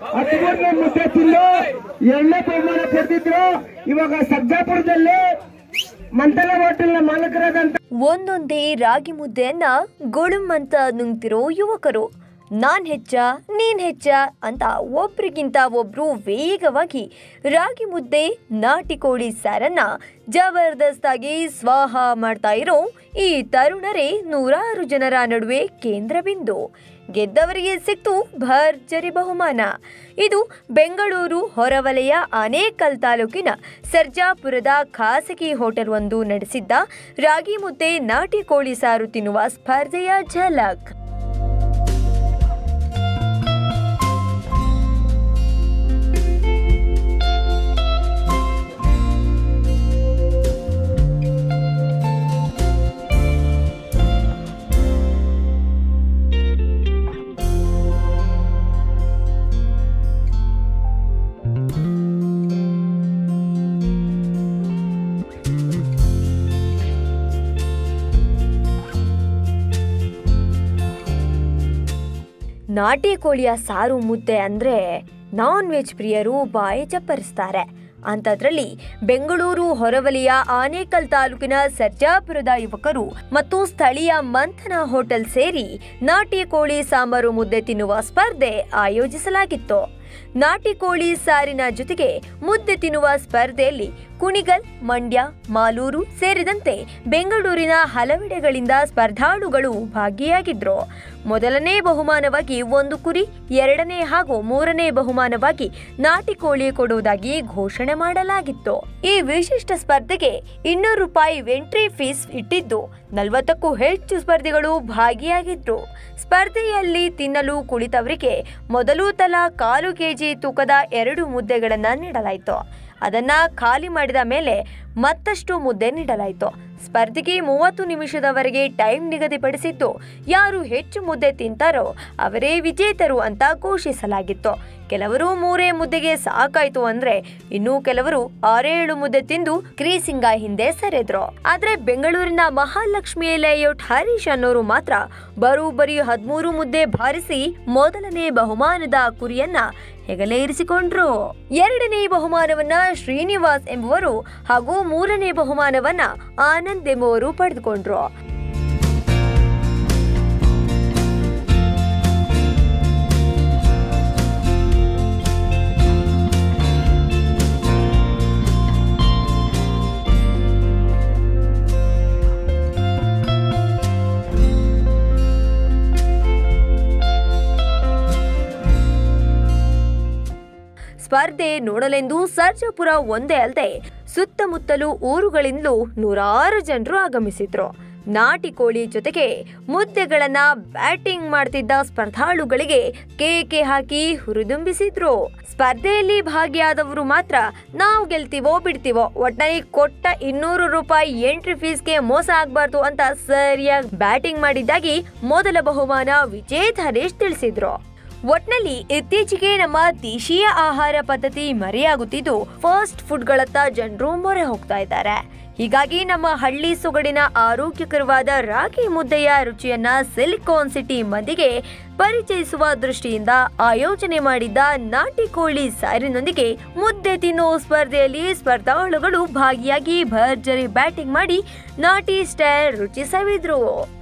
ಹದಿಮೂರನೇ ಮುದ್ದೆ ತಿಂದು ಎರಡನೇ ಬಹುಮಾನ ಪಡೆದಿದ್ರು ಇವಾಗ ಸರ್ಜಾಪುರದಲ್ಲಿ ಮಂತಲ ಹೋಟೆಲ್ನ ಮಾಲಕರಾದಂತ ಒಂದೊಂದೇ ರಾಗಿ ಮುದ್ದೆಯನ್ನ ಗುಳುಂ ಅಂತ ನುಂಗ್ತಿರೋ ಯುವಕರು ನಾನ್ ಹೆಚ್ಚ ನೀನ್ ಹೆಚ್ಚ ಅಂತ ಒಬ್ರಿಗಿಂತ ಒಬ್ರು ವೇಗವಾಗಿ ರಾಗಿ ಮುದ್ದೆ ನಾಟಿ ಕೋಳಿ ಸಾರನ್ನ ಜಬರ್ದಸ್ತಾಗಿ ಸ್ವಾಹ ಮಾಡ್ತಾ ಇರೋ ಈ ತರುಣರೇ ನೂರಾರು ಜನರ ನಡುವೆ ಕೇಂದ್ರ ಬಿಂದು ಗೆದ್ದವರಿಗೆ ಸಿಕ್ತು ಭರ್ಜರಿ ಬಹುಮಾನ ಇದು ಬೆಂಗಳೂರು ಹೊರವಲಯ ಆನೇಕಲ್ ತಾಲೂಕಿನ ಸರ್ಜಾಪುರದ ಖಾಸಗಿ ಹೋಟೆಲ್ ಒಂದು ನಡೆಸಿದ್ದ ರಾಗಿ ಮುದ್ದೆ ನಾಟಿ ಕೋಳಿ ಸಾರು ತಿನ್ನುವ ಸ್ಪರ್ಧೆಯ ಝಲಕ್ ನಾಟಿ ಕೋಳಿಯ ಸಾರು ಮುದ್ದೆ ಅಂದ್ರೆ ನಾನ್ ವೆಜ್ ಪ್ರಿಯರು ಬಾಯಿ ಚಪ್ಪರಿಸ್ತಾರೆ ಅಂಥದ್ರಲ್ಲಿ ಬೆಂಗಳೂರು ಹೊರವಲಯ ಆನೇಕಲ್ ತಾಲೂಕಿನ ಸರ್ಜಾಪುರದ ಯುವಕರು ಮತ್ತು ಸ್ಥಳೀಯ ಮಂಥನ ಹೋಟೆಲ್ ಸೇರಿ ನಾಟಿ ಕೋಳಿ ಸಾಂಬಾರು ಮುದ್ದೆ ತಿನ್ನುವ ಸ್ಪರ್ಧೆ ಆಯೋಜಿಸಲಾಗಿತ್ತು ನಾಟಿ ಕೋಳಿ ಸಾರಿನ ಜೊತೆಗೆ ಮುದ್ದೆ ತಿನ್ನುವ ಸ್ಪರ್ಧೆಯಲ್ಲಿ ಕುಣಿಗಲ್ ಮಂಡ್ಯ ಮಾಲೂರು ಸೇರಿದಂತೆ ಬೆಂಗಳೂರಿನ ಹಲವೆಡೆಗಳಿಂದ ಸ್ಪರ್ಧಾಳುಗಳು ಭಾಗಿಯಾಗಿದ್ರು ಮೊದಲನೇ ಬಹುಮಾನವಾಗಿ ಒಂದು ಕುರಿ ಎರಡನೇ ಹಾಗೂ ಮೂರನೇ ಬಹುಮಾನವಾಗಿ ನಾಟಿ ಕೋಳಿ ಕೊಡುವುದಾಗಿ ಘೋಷಣೆ ಮಾಡಲಾಗಿತ್ತು ಈ ವಿಶಿಷ್ಟ ಸ್ಪರ್ಧೆಗೆ ಇನ್ನೂರು ರೂಪಾಯಿ ಎಂಟ್ರಿ ಫೀಸ್ ಇಟ್ಟಿದ್ದು ನಲವತ್ತಕ್ಕೂ ಹೆಚ್ಚು ಸ್ಪರ್ಧಿಗಳು ಭಾಗಿಯಾಗಿದ್ರು ಸ್ಪರ್ಧೆಯಲ್ಲಿ ತಿನ್ನಲು ಕುಳಿತವರಿಗೆ ಮೊದಲು ತಲಾ ಕಾಲು ಕೆಜಿ ತೂಕದ ಎರಡು ಮುದ್ದೆಗಳನ್ನ ನೀಡಲಾಯಿತು ಅದನ್ನ ಖಾಲಿ ಮಾಡಿದ ಮೇಲೆ ಮತ್ತಷ್ಟು ಮುದ್ದೆ ನೀಡಲಾಯಿತು ಸ್ಪರ್ಧೆಗೆ ಮೂವತ್ತು ನಿಮಿಷದವರೆಗೆ ಟೈಮ್ ನಿಗದಿಪಡಿಸಿದ್ದು ಯಾರು ಹೆಚ್ಚು ಮುದ್ದೆ ತಿಂತಾರೋ ಅವರೇ ವಿಜೇತರು ಅಂತ ಘೋಷಿಸಲಾಗಿತ್ತು ಕೆಲವರು ಮೂರೇ ಮುದ್ದೆಗೆ ಸಾಕಾಯ್ತು ಅಂದ್ರೆ ಇನ್ನು ಕೆಲವರು ಆರೇಳು ಮುದ್ದೆ ತಿಂದು ಕ್ರೀಸಿಂಗ ಹಿಂದೆ ಸರಿದ್ರು ಆದ್ರೆ ಬೆಂಗಳೂರಿನ ಮಹಾಲಕ್ಷ್ಮಿ ಲೇಔಟ್ ಹರೀಶ್ ಅನ್ನೋರು ಮಾತ್ರ ಬರೋಬ್ಬರಿ ಹದಿಮೂರು ಮುದ್ದೆ ಭಾರಿಸಿ ಮೊದಲನೇ ಬಹುಮಾನದ ಕುರಿಯನ್ನ ಹೆಗಲೇ ಇರಿಸಿಕೊಂಡ್ರು ಎರಡನೇ ಬಹುಮಾನವನ್ನ ಶ್ರೀನಿವಾಸ್ ಎಂಬುವರು ಹಾಗೂ ಮೂರನೇ ಬಹುಮಾನವನ್ನ ಆನಂದ್ ಎಂಬುವರು ಪಡೆದುಕೊಂಡ್ರು ಸ್ಪರ್ಧೆ ನೋಡಲೆಂದು ಸರ್ಜಾಪುರ ಒಂದೇ ಅಲ್ಲದೆ ಸುತ್ತಮುತ್ತಲು ಊರುಗಳಿಂದಲೂ ನೂರಾರು ಜನರು ಆಗಮಿಸಿದ್ರು ನಾಟಿ ಕೋಳಿ ಜೊತೆಗೆ ಮುದ್ದೆಗಳನ್ನ ಬ್ಯಾಟಿಂಗ್ ಮಾಡ್ತಿದ್ದ ಸ್ಪರ್ಧಾಳುಗಳಿಗೆ ಕೇಕೆ ಹಾಕಿ ಹುರಿದುಂಬಿಸಿದ್ರು ಸ್ಪರ್ಧೆಯಲ್ಲಿ ಭಾಗಿಯಾದವರು ಮಾತ್ರ ನಾವು ಗೆಲ್ತೀವೋ ಬಿಡ್ತೀವೋ ಒಟ್ನಲ್ಲಿ ಕೊಟ್ಟ ಇನ್ನೂರು ರೂಪಾಯಿ ಎಂಟ್ರಿ ಫೀಸ್ಗೆ ಮೋಸ ಆಗ್ಬಾರ್ದು ಅಂತ ಸರಿಯಾಗಿ ಬ್ಯಾಟಿಂಗ್ ಮಾಡಿದ್ದಾಗಿ ಮೊದಲ ಬಹುಮಾನ ವಿಜೇತ್ ಹರೀಶ್ ತಿಳಿಸಿದ್ರು ಒಟ್ನಲ್ಲಿ ಇತ್ತೀಚೆಗೆ ನಮ್ಮ ದೇಶೀಯ ಆಹಾರ ಪದ್ಧತಿ ಮರೆಯಾಗುತ್ತಿದ್ದು ಫಾಸ್ಟ್ ಫುಡ್ಗಳತ್ತ ಜನರು ಮೊರೆ ಹೋಗ್ತಾ ಇದ್ದಾರೆ ಹೀಗಾಗಿ ನಮ್ಮ ಹಳ್ಳಿ ಸೊಗಡಿನ ಆರೋಗ್ಯಕರವಾದ ರಾಗಿ ಮುದ್ದೆಯ ರುಚಿಯನ್ನ ಸಿಲಿಕಾನ್ ಸಿಟಿ ಮಂದಿಗೆ ಪರಿಚಯಿಸುವ ದೃಷ್ಟಿಯಿಂದ ಆಯೋಜನೆ ಮಾಡಿದ್ದ ನಾಟಿ ಕೋಳಿ ಸಾರಿನೊಂದಿಗೆ ಮುದ್ದೆ ತಿನ್ನುವ ಸ್ಪರ್ಧೆಯಲ್ಲಿ ಸ್ಪರ್ಧಾಳುಗಳು ಭಾಗಿಯಾಗಿ ಭರ್ಜರಿ ಬ್ಯಾಟಿಂಗ್ ಮಾಡಿ ನಾಟಿ ಸ್ಟೈಲ್ ರುಚಿ ಸವಿದ್ರು